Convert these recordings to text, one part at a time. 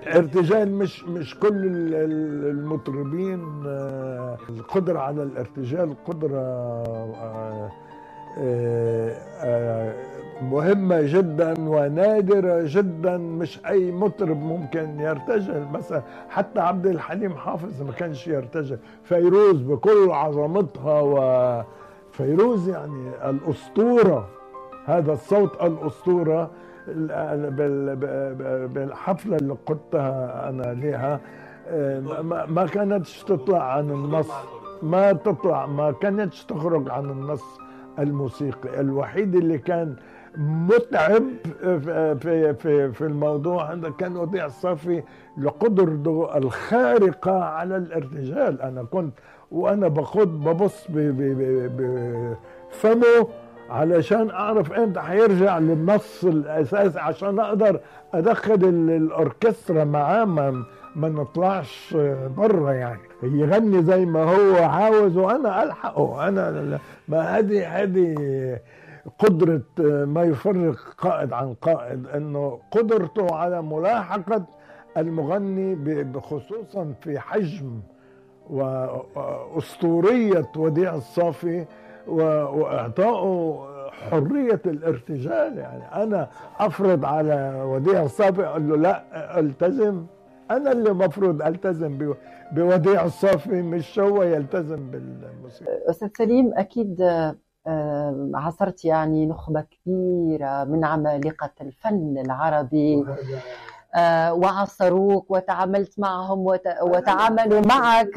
ارتجال مش مش كل المطربين القدرة على الارتجال قدرة مهمة جدا ونادرة جدا مش أي مطرب ممكن يرتجل مثلا حتى عبد الحليم حافظ ما كانش يرتجل فيروز بكل عظمتها وفيروز يعني الأسطورة هذا الصوت الأسطورة بالحفلة اللي قدتها أنا لها ما كانتش تطلع عن النص ما تطلع ما كانتش تخرج عن النص الموسيقي الوحيد اللي كان متعب في في في الموضوع هذا كان وديع الصافي لقدرته الخارقه على الارتجال انا كنت وانا بخد ببص بفمه علشان اعرف امتى هيرجع للنص الاساسي عشان اقدر ادخل الاوركسترا معاه ما, ما نطلعش بره يعني يغني زي ما هو عاوز وانا الحقه انا ما هذه هذه قدرة ما يفرق قائد عن قائد انه قدرته على ملاحقة المغني خصوصا في حجم واسطورية وديع الصافي واعطائه حرية الارتجال يعني انا افرض على وديع الصافي اقول له لا التزم انا اللي مفروض التزم بوديع الصافي مش هو يلتزم بالموسيقى استاذ سليم اكيد عاصرت يعني نخبة كبيرة من عمالقة الفن العربي آه وعصروك وتعاملت معهم وت... وتعاملوا معك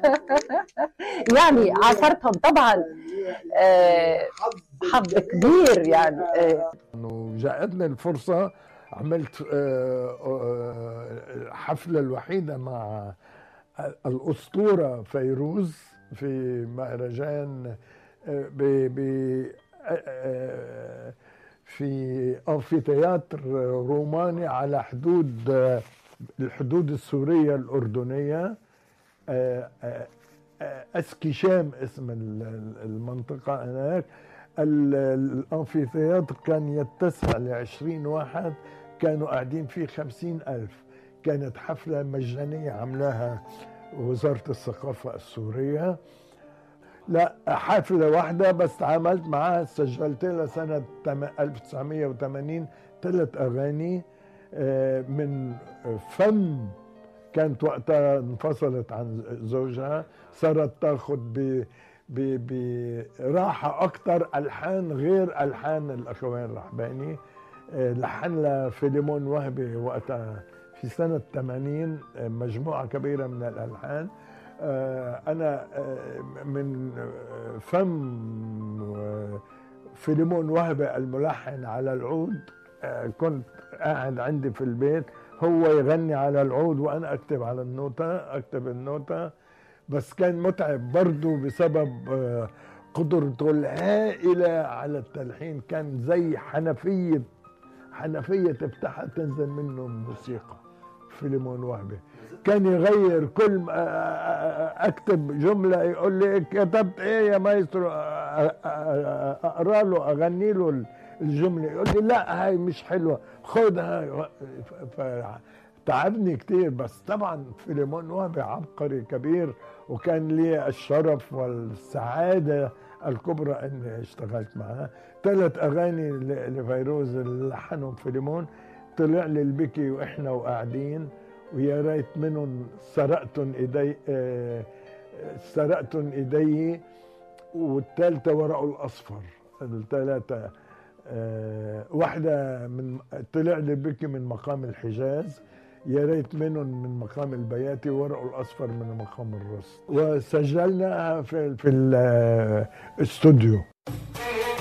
يعني عاصرتهم طبعا آه حظ كبير يعني آه جاءتني الفرصة عملت الحفلة الوحيدة مع الأسطورة فيروز في مهرجان ب ب في أمفيتياتر روماني على حدود الحدود السورية الأردنية أسكيشام اسم المنطقة هناك الأمفيتياتر كان يتسع لعشرين واحد كانوا قاعدين فيه خمسين ألف كانت حفلة مجانية عملاها وزارة الثقافة السورية لا حفلة واحدة بس تعاملت معاها سجلت لها سنة 1980 ثلاث أغاني من فم كانت وقتها انفصلت عن زوجها صارت تاخذ ب براحة أكثر ألحان غير ألحان الأخوين رحباني لحن لها فيليمون وهبي وقتها في سنة 80 مجموعة كبيرة من الألحان انا من فم فيليمون وهبه الملحن على العود كنت قاعد عندي في البيت هو يغني على العود وانا اكتب على النوتة اكتب النوتة بس كان متعب برضه بسبب قدرته الهائلة على التلحين كان زي حنفية حنفية تفتحها تنزل منه موسيقى فيليمون وهبه كان يغير كل اكتب جمله يقول لي كتبت ايه يا مايسترو اقرا له اغني له الجمله يقول لي لا هاي مش حلوه خدها تعبني كتير بس طبعا فيليمون وهبي عبقري كبير وكان لي الشرف والسعاده الكبرى اني اشتغلت معاه ثلاث اغاني لفيروز اللي لحنهم فيليمون طلع لي البكي واحنا وقاعدين ويا ريت منهم سرقتن ايدي آه سرقتن ايدي والثالثه ورقه الاصفر الثلاثه آه واحده من طلع لي بكي من مقام الحجاز يا ريت منهم من مقام البياتي ورقه الاصفر من مقام الرصد وسجلناها في في الاستوديو